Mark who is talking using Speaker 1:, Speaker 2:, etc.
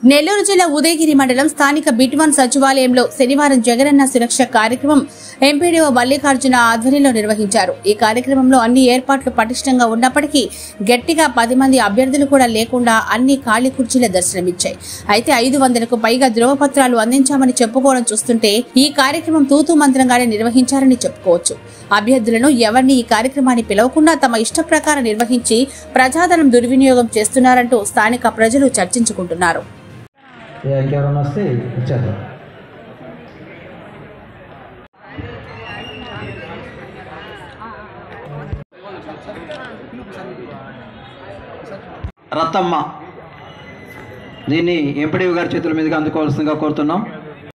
Speaker 1: నెల్లూరు జిల్లా ఉదయగిరి మండలం స్థానిక బిట్వన్ సచివాలయంలో శనివారం జగనన్న సురక్ష కార్యక్రమం ఎంపీడీఓ మల్లికార్జున ఆధ్వర్యంలో నిర్వహించారు ఈ కార్యక్రమంలో అన్ని ఏర్పాట్లు పటిష్టంగా ఉన్నప్పటికీ గట్టిగా పది మంది అభ్యర్థులు కూడా లేకుండా అన్ని ఖాళీ కుర్చీల దర్శనమిచ్చాయి అయితే ఐదు వందలకు పైగా ధృవపత్రాలు అందించామని చెప్పుకోవడం చూస్తుంటే ఈ కార్యక్రమం తూతూ మంత్రంగానే నిర్వహించారని చెప్పుకోవచ్చు అభ్యర్థులను ఎవరిని ఈ కార్యక్రమాన్ని పిలవకుండా తమ ఇష్ట ప్రకారం నిర్వహించి ప్రజాధనం దుర్వినియోగం చేస్తున్నారంటూ స్థానిక ప్రజలు చర్చించుకుంటున్నారు
Speaker 2: ఏ ఇంకెవరైనా వస్తే ఇచ్చేద్దాం
Speaker 3: రత్తమ్మ దీన్ని ఎంపీడీ గారి చేతుల మీదుగా అందుకోవాల్సిందిగా కోరుతున్నాం